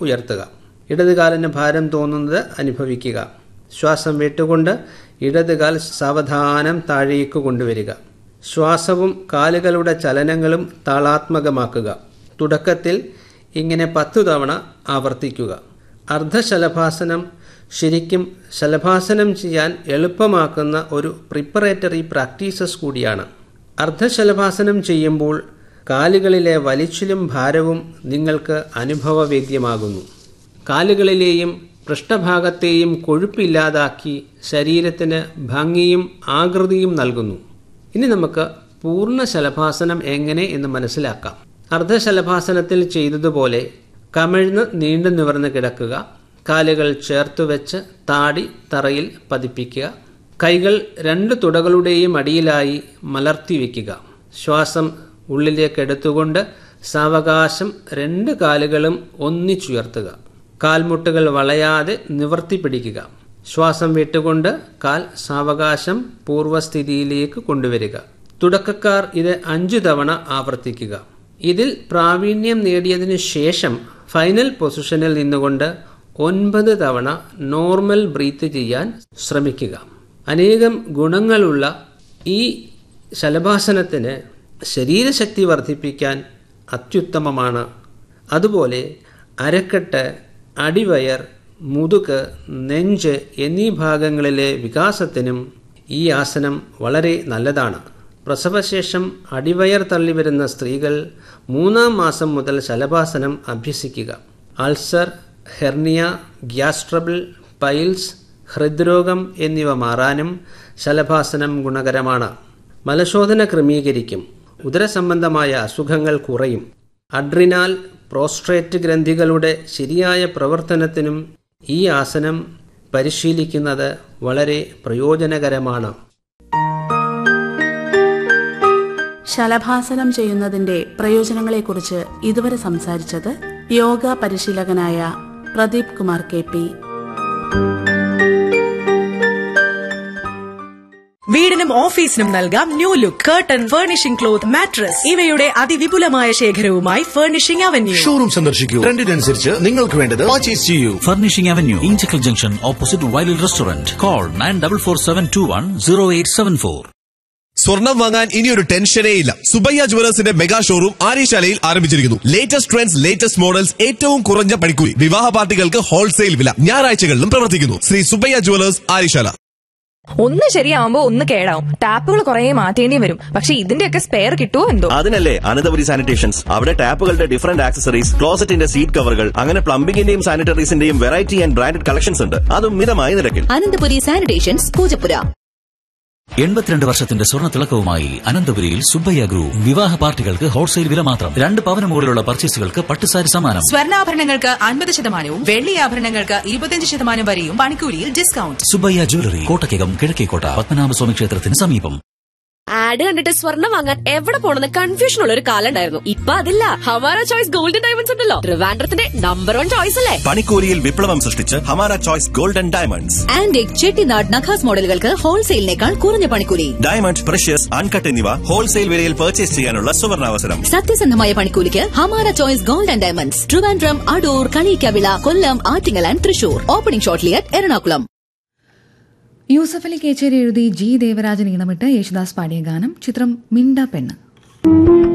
ഉയർത്തുക ഇടതുകാലിന് ഭാരം തോന്നുന്നത് അനുഭവിക്കുക ശ്വാസം വിട്ടുകൊണ്ട് ഇടതുകാൽ സാവധാനം താഴേക്ക് കൊണ്ടുവരിക ശ്വാസവും കാലുകളുടെ ചലനങ്ങളും താളാത്മകമാക്കുക തുടക്കത്തിൽ ഇങ്ങനെ പത്തു തവണ ആവർത്തിക്കുക അർദ്ധശലഭാസനം ശരിക്കും ശലഭാസനം ചെയ്യാൻ എളുപ്പമാക്കുന്ന ഒരു പ്രിപ്പറേറ്ററി പ്രാക്ടീസസ് കൂടിയാണ് അർദ്ധശലഭാസനം ചെയ്യുമ്പോൾ കാലുകളിലെ വലിച്ചിലും ഭാരവും നിങ്ങൾക്ക് അനുഭവവേദ്യമാകുന്നു കാലുകളിലെയും പൃഷ്ഠഭാഗത്തെയും കൊഴുപ്പില്ലാതാക്കി ശരീരത്തിന് ഭംഗിയും ആകൃതിയും നൽകുന്നു ഇനി നമുക്ക് പൂർണ്ണ ശലഭാസനം എങ്ങനെ എന്ന് മനസ്സിലാക്കാം അർദ്ധശലഭാസനത്തിൽ ചെയ്തതുപോലെ കമിഴ്ന്ന് നീണ്ടു നിവർന്ന് കിടക്കുക കാലുകൾ ചേർത്തു വെച്ച് താടി തറയിൽ പതിപ്പിക്കുക കൈകൾ രണ്ട് തുടകളുടെയും അടിയിലായി മലർത്തി വയ്ക്കുക ശ്വാസം ഉള്ളിലേക്ക് എടുത്തുകൊണ്ട് സാവകാശം രണ്ട് കാലുകളും ഒന്നിച്ചുയർത്തുക കാൽമുട്ടുകൾ വളയാതെ നിവർത്തി പിടിക്കുക ശ്വാസം വിട്ടുകൊണ്ട് കാൽ സാവകാശം പൂർവ്വസ്ഥിതിയിലേക്ക് കൊണ്ടുവരിക തുടക്കക്കാർ ഇത് അഞ്ചു തവണ ആവർത്തിക്കുക ഇതിൽ പ്രാവീണ്യം നേടിയതിനു ശേഷം ഫൈനൽ പൊസിഷനിൽ നിന്നുകൊണ്ട് ഒൻപത് തവണ നോർമൽ ബ്രീത്ത് ചെയ്യാൻ ശ്രമിക്കുക അനേകം ഗുണങ്ങളുള്ള ഈ ശലഭാസനത്തിന് ശരീരശക്തി വർദ്ധിപ്പിക്കാൻ അത്യുത്തമമാണ് അതുപോലെ അരക്കെട്ട് അടിവയർ മുതുക് നെഞ്ച് എന്നീ ഭാഗങ്ങളിലെ വികാസത്തിനും ഈ ആസനം വളരെ നല്ലതാണ് പ്രസവശേഷം അടിവയർ തള്ളിവരുന്ന സ്ത്രീകൾ മൂന്നാം മാസം മുതൽ ശലഭാസനം അഭ്യസിക്കുക ulcer hernia gas trouble piles ഹൃദ്രോഗം എന്നിവ മാറാനും ശലഭാസനം ഗുണകരമാണ് മലശോധന ക്രമീകരിക്കും ഉദരസംബന്ധമായ അസുഖങ്ങൾ കുറയും അഡ്രിനാൽ പ്രോസ്ട്രേറ്റ് ഗ്രന്ഥികളുടെ ശരിയായ പ്രവർത്തനത്തിനും ഈ ആസനം പരിശീലിക്കുന്നത് വളരെ പ്രയോജനകരമാണ് ശലഭാസനം ചെയ്യുന്നതിന്റെ പ്രയോജനങ്ങളെക്കുറിച്ച് ഇതുവരെ സംസാരിച്ചത് യോഗ പരിശീലകനായ പ്രദീപ് കുമാർ കെ പി വീടിനും ഓഫീസിനും നൽകാം new look curtain furnishing cloth mattress ഇവയുടെ അതിവിപുലമായ ശേഖരവുമായി ഫർണിഷിംഗ് അവന്യൂ ഷോറൂം സന്ദർശിക്കൂ ട്രെൻഡിനനുസരിച്ച് നിങ്ങൾക്ക് വേണ്ടത് പർച്ചേസ് ചെയ്യൂ Furnishing Avenue, Inchicle Junction, opposite Wild Restaurant. Call 9447210874. സ്വർണം വാങ്ങാൻ ഇനിയൊരു ടെൻഷനേ ഇല്ല സുബയ്യ ജുവലേഴ്സിന്റെ മെഗാ ഷോറൂം ആര്യശാലയിൽ ആരംഭിച്ചിരിക്കുന്നു ലേറ്റസ്റ്റ് ട്രെൻഡ്സ് ലേറ്റസ്റ്റ് മോഡൽസ് ഏറ്റവും കുറഞ്ഞ പണിക്കൂലി വിവാഹ പാർട്ടികൾക്ക് ഹോൾസെയിൽ വില ഞായറാഴ്ചകളിലും പ്രവർത്തിക്കുന്നു ശ്രീ സുബയ്യ ജുവലേഴ്സ് ആര്യശാല ഒന്ന് ശരിയാവുമ്പോ ഒന്ന് കേടാവും ടാപ്പുകൾ കുറെ മാറ്റേണ്ടി വരും പക്ഷെ ഇതിന്റെയൊക്കെ സ്പെയർ കിട്ടുമോ എന്തോ അതിനല്ലേ അനന്തപുരി സാനിറ്റേഷൻസ് അവിടെ ടാപ്പുകളുടെ ഡിഫറന്റ് ആക്സസറീസ് ക്ലോസറ്റിന്റെ സീറ്റ് കവറുകൾ അങ്ങനെ പ്ലംബിംഗിന്റെയും സാനിറ്ററീസിന്റെയും വെറൈറ്റി ആൻഡ് ബ്രാൻഡഡ് കളക്ഷൻസ് ഉണ്ട് അതും മിതമായ നിരക്കിൽ അനന്തപുരി സാനിറ്റേഷൻസ് പൂജപ്പുര എൺപത്തിരണ്ട് വർഷത്തിന്റെ സ്വർണ്ണ തിളക്കവുമായി അനന്തപുരിയിൽ സുബ്ബയ്യ ഗ്രൂപ്പ് വിവാഹ പാർട്ടികൾക്ക് ഹോൾസെയിൽ വില മാത്രം രണ്ട് പവന് മുകളിലുള്ള പർച്ചേസുകൾക്ക് പട്ടുസാരി സമ്മാനം സ്വർണ്ണാഭരണങ്ങൾക്ക് അൻപത് ശതമാനവും വെള്ളി ആഭരണങ്ങൾക്ക് ഇരുപത്തിയഞ്ച് ശതമാനം വരെയും പണിക്കൂലിയിൽ ഡിസ്കൗണ്ട് സുബ്ബയ്യ ജ്വല്ലറി കോട്ടയ്ക്കകം കിഴക്കേക്കോട്ട പത്മനാഭസ്വാമി ക്ഷേത്രത്തിന് സമീപം ആഡ് കണ്ടിട്ട് സ്വർണ്ണം വാങ്ങാൻ എവിടെ പോണെന്ന് കൺഫ്യൂഷൻ ഉള്ള ഒരു കാലം ഉണ്ടായിരുന്നു ഇപ്പൊ അതില്ല ഹമാര ചോയ്സ് ഗോൾഡൻ ഡയമണ്ട്സ് ഉണ്ടല്ലോ ട്രിവാൻഡ്രത്തിന്റെ നമ്പർ വൺ ചോയ്സ് അല്ലേ പണിക്കൂലിയിൽ വിപ്ലവം സൃഷ്ടിച്ച് Hamara choice golden diamonds antique Chettinad Nakas മോഡലുകൾക്ക് ഹോൾസെയിലിനേക്കാൾ കുറഞ്ഞ പണിക്കൂലി ഡയമണ്ട് പ്രഷ്യസ് അൺകട്ട് എന്നിവ ഹോൾസെയിൽ വിലയിൽ പർച്ചേസ് ചെയ്യാനുള്ള സുവർണാവസരം സത്യസന്ധമായ പണിക്കൂലിക്ക് Hamara choice golden diamonds Trivandrum Adoor Kaliyikkavila Kollam Attingal and Thrissur opening shortly at Ernakulam Yusuf Ali Kecheri എഴുതി ജി ദേവരാജൻ ഈണമിട്ട് യേശുദാസ് പാടിയ ഗാനം ചിത്രം മിണ്ട പെണ്ണ്